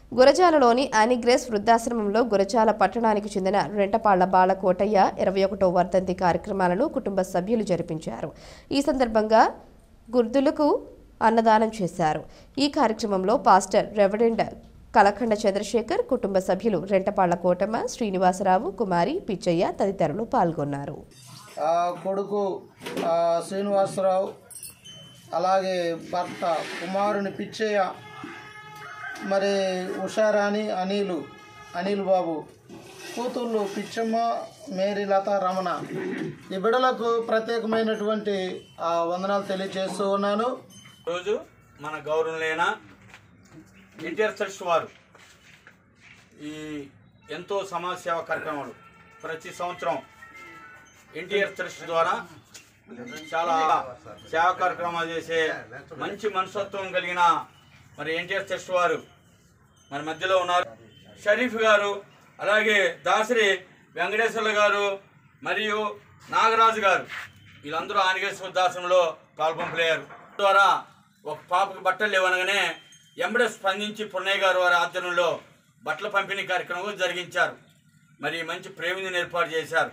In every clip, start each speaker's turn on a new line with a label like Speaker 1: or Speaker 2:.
Speaker 1: గురజాలలోని యానిగ్రేస్ వృద్ధాశ్రమంలో గురజాల పట్టణానికి చెందిన రెంటపాళ్ల బాల కోటయ్య ఇరవై ఒకటో వర్ధంతి కార్యక్రమాలను కుటుంబ సభ్యులు జరిపించారు ఈ సందర్భంగా గుర్దులకు అన్నదానం చేశారు ఈ కార్యక్రమంలో పాస్టర్ రెవరెండ్ కలకండ చంద్రశేఖర్ కుటుంబ సభ్యులు రెంటపాళ్ల కోటమ్మ శ్రీనివాసరావు కుమారి పిచ్చయ్య తదితరులు పాల్గొన్నారు
Speaker 2: ఆ కొడుకు ఆ శ్రీనివాసరావు అలాగే భర్త కుమారుని పిచ్చయ్య మరి ఉషారాణి అనిలు అనిల్ బాబు కూతుళ్ళు పిచ్చమ్మ మేరీలత రమణ ఈ బిడలకు ప్రత్యేకమైనటువంటి ఆ వందనాలు తెలియజేస్తూ ఉన్నాను
Speaker 3: రోజు మన గౌరవలేన ఎన్టీఆర్ ట్రస్ట్ వారు ఈ ఎంతో సమాజ సేవా కార్యక్రమాలు ప్రతి సంవత్సరం ఎన్టీఆర్ ట్రస్ట్ ద్వారా చాలా సేవా కార్యక్రమాలు చేసే మంచి మనస్తత్వం కలిగిన మరి ఎన్టీఆర్ ట్రస్ట్ వారు మరి మధ్యలో ఉన్నారు షరీఫ్ గారు అలాగే దాసరి వెంకటేశ్వర్ల గారు మరియు నాగరాజు గారు వీళ్ళందరూ ఆనగేశ్వర దాసంలో పాల్పంపులయ్యారు ద్వారా ఒక పాపకు బట్టలు లేవనగానే ఎంబడే స్పందించి పున్నయ్య గారు వారి ఆధ్వర్యంలో బట్టల పంపిణీ కార్యక్రమం జరిగించారు మరి మంచి ప్రేమిని ఏర్పాటు చేశారు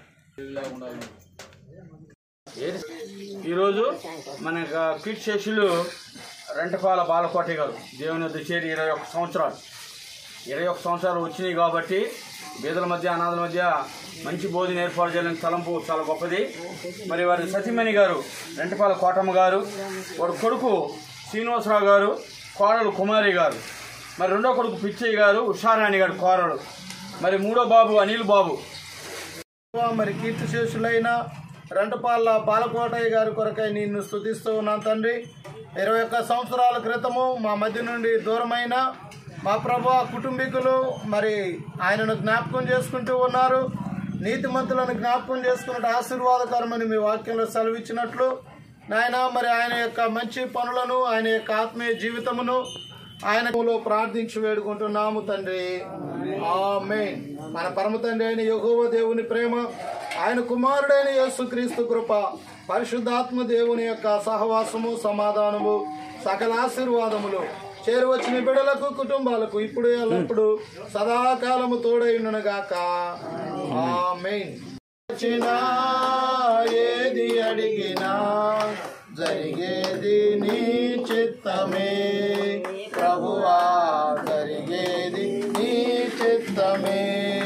Speaker 3: ఈరోజు మన పీట్ శేషులు రెంటపాల బాలకోట గారు దేవుని వద్ద చేరి ఇరవై ఒక్క సంవత్సరాలు ఇరవై ఒక్క సంవత్సరాలు వచ్చినాయి కాబట్టి బీదల మధ్య అనాథల మధ్య మంచి భోజనం ఏర్పాటు చేయాలని తలంపు చాలా గొప్పది మరి వారి సతీమణి గారు రెంటపాల కోటమ్మ గారు వారి కొడుకు శ్రీనివాసరావు గారు కోడలు కుమారి గారు మరి రెండో కొడుకు పిచ్చయ్య గారు ఉషారాణి గారు కోరలు మరి మూడో బాబు అనిల్ బాబు
Speaker 2: మరి కీర్తిశేషులైన రెంటపాళ్ళ బాలకోటయ్య గారి కొరకై నిన్ను స్థుతిస్తూ ఉన్నాను తండ్రి ఇరవై ఒక్క సంవత్సరాల క్రితము మా మధ్య నుండి దూరమైన మా ప్రభు కుటుంబీకులు మరి ఆయనను జ్ఞాపకం చేసుకుంటూ ఉన్నారు నీతిమంతులను జ్ఞాపకం చేసుకున్నట్టు ఆశీర్వాదకరమని మీ వాక్యంలో సెలవిచ్చినట్లు నాయన మరి ఆయన యొక్క మంచి పనులను ఆయన యొక్క ఆత్మీయ జీవితమును ఆయనలో ప్రార్థించి వేడుకుంటున్నాము తండ్రి ఆమేన్ మన పరమ తండ్రి అయిన యెహోవా దేవుని ప్రేమ ఆయన కుమారుడైన యేసుక్రీస్తు కృప పరిశుద్ధాత్మ దేవుని యొక్క సహవాసము సమాధానము సకల ఆశీర్వాదములు చేరువచ్చిన బిడలకు కుటుంబాలకు ఇప్పుడు ఎల్లప్పుడు సదాకాలము తోడైండునగాక ఆమేన్ వచ్చినా ఏది అడిగినా జరిగేది నీ చిత్తమే ప్రభువా జరిగేది నీ చిత్తమే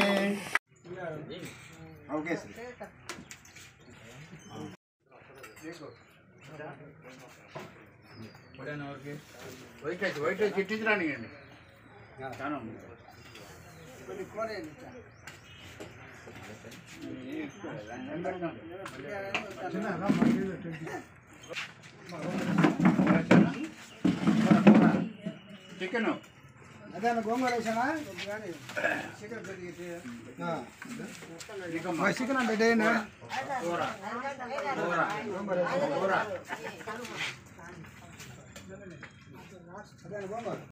Speaker 4: వైట్ రైస్ వైట్ రైస్ చిట్టించరాని అండి చికెన్
Speaker 2: చికెన్ అంటే
Speaker 4: కూర కూర